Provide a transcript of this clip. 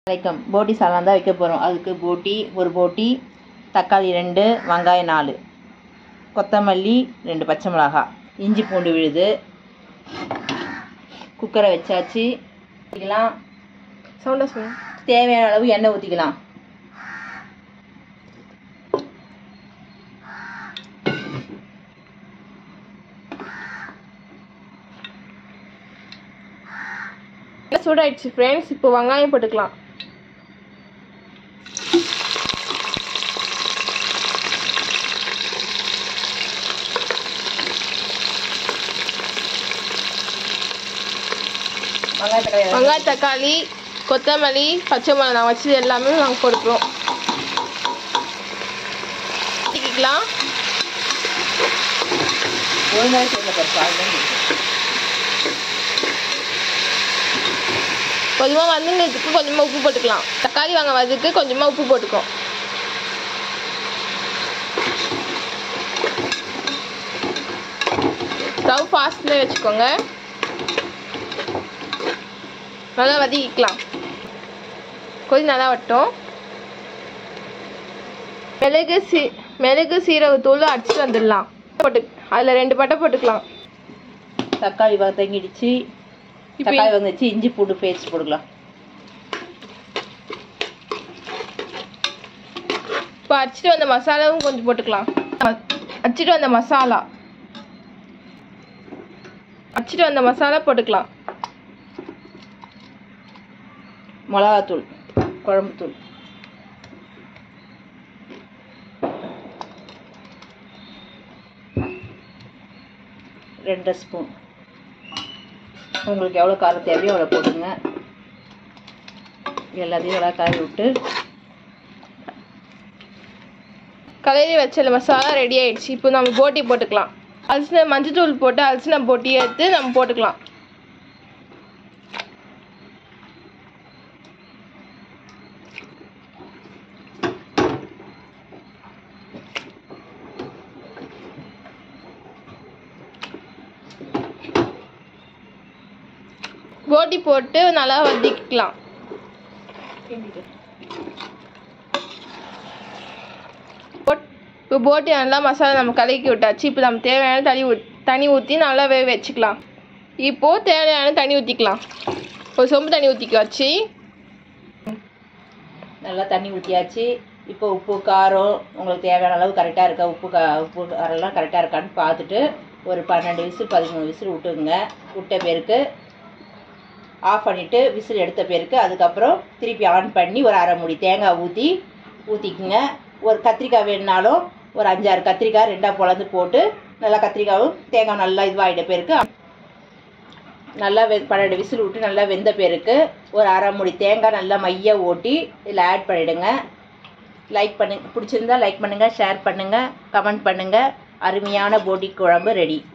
வணக்கம் போட்டி சாதம் தான் வைக்க போகிறோம் அதுக்கு போட்டி ஒரு போட்டி தக்காளி ரெண்டு வெங்காயம் நாலு கொத்தமல்லி ரெண்டு பச்சை மிளகாய் இஞ்சி பூண்டு விழுது குக்கரை வச்சாச்சு ஊற்றிக்கலாம் சவுண்டா சொல்லு தேவையான அளவு எண்ணெய் ஊற்றிக்கலாம் சூடாயிடுச்சு ஃப்ரெண்ட்ஸ் இப்போ வெங்காயம் போட்டுக்கலாம் வெங்காய தக்காளி வெங்காய தக்காளி கொத்தமல்லி பச்சை மிளகா நான் வச்சது எல்லாமே நாங்கள் போட்டுக்கிறோம் வதக்கிக்கலாம் ஒழுங்காக சேர்ந்த பருப்பு அதுதான் இருக்கு. கொஞ்சமாக வதங்கிறதுக்கு கொஞ்சமாக உப்பு போட்டுக்கலாம் தக்காளி வாங்க வதக்கு கொஞ்சமாக உப்பு போட்டுக்கோ ஸ்டவ் ஃபாஸ்ட்லேயே வச்சுக்கோங்க நல்லா வதக்கிக்கலாம் கொஞ்சம் நல்லா வட்டும் மிளகு சீ மிளகு சீரகத்தூள் அடிச்சுட்டு வந்துடலாம் போட்டு அதில் ரெண்டு பட்டை போட்டுக்கலாம் தக்காளி வதங்கிடுச்சு இப்போ தக்காளி வந்துச்சு இஞ்சி பூண்டு பேஸ்ட் போட்டுக்கலாம் இப்போ அடிச்சிட்டு வந்த மசாலாவும் கொஞ்சம் போட்டுக்கலாம் ம- அடிச்சிட்டு வந்த மசாலா அடிச்சிட்டு வந்த மசாலா போட்டுக்கலாம் மிளகாத்தூள் குழம்புத்தூள் ரெண்டு ஸ்பூன் உங்களுக்கு எவ்வளோ காரம் தேவையோ அவ்வளோ போடுங்க எல்லாத்தையும் நல்லா காய் விட்டு கலரி வச்ச மசாலா ரெடி ஆயிடுச்சு இப்போ நம்ம போட்டி போட்டுக்கலாம் அலசின மஞ்சத்தூள் போட்டு அலசின போட்டி எடுத்து நம்ம போட்டுக்கலாம் போட்டி போட்டு நல்லா வதக்கிக்கலாம் போட்- இப்போ போட்டி நல்லா மசாலா நம்ம கலக்கி விட்டாச்சு இப்போ நம்ம தேவையான தண்ணி ஊத் தண்ணி ஊற்றி நல்லா வேக வச்சுக்கலாம் இப்போது தேவையான தண்ணி ஊற்றிக்கலாம் ஒரு சொம்பு தண்ணி ஊற்றிக்க வச்சு நல்லா தண்ணி ஊற்றியாச்சு இப்போ உப்பு காரம் உங்களுக்கு தேவையான அளவு கரெக்டாக இருக்கா உப்பு கா உப்பு காரம்லாம் கரெக்டாக இருக்கான்னு பார்த்துட்டு ஒரு பன்னெண்டு விசில் பதிமூணு விசில் விட்டுங்க விட்ட பேருக்கு ஆஃப் பண்ணிவிட்டு விசில் எடுத்த பேருக்கு அதுக்கப்புறம் திருப்பி ஆன் பண்ணி ஒரு அரை மூடி தேங்காய் ஊற்றி ஊற்றிக்குங்க ஒரு கத்திரிக்காய் வேணுனாலும் ஒரு அஞ்சாறு கத்திரிக்காய் ரெண்டாக பொளந்து போட்டு நல்லா கத்திரிக்காயும் தேங்காய் நல்லா இதுவாகிட்ட பேருக்கு நல்லா வெ பன்னெண்டு விசில் விட்டு நல்லா வெந்த பேருக்கு ஒரு அரை மூடி தேங்காய் நல்லா மைய ஓட்டி இதில் ஆட் பண்ணிவிடுங்க லைக் பண்ணுங்க பிடிச்சிருந்தா லைக் பண்ணுங்கள் ஷேர் பண்ணுங்கள் கமெண்ட் பண்ணுங்கள் அருமையான போட்டி குழம்பு ரெடி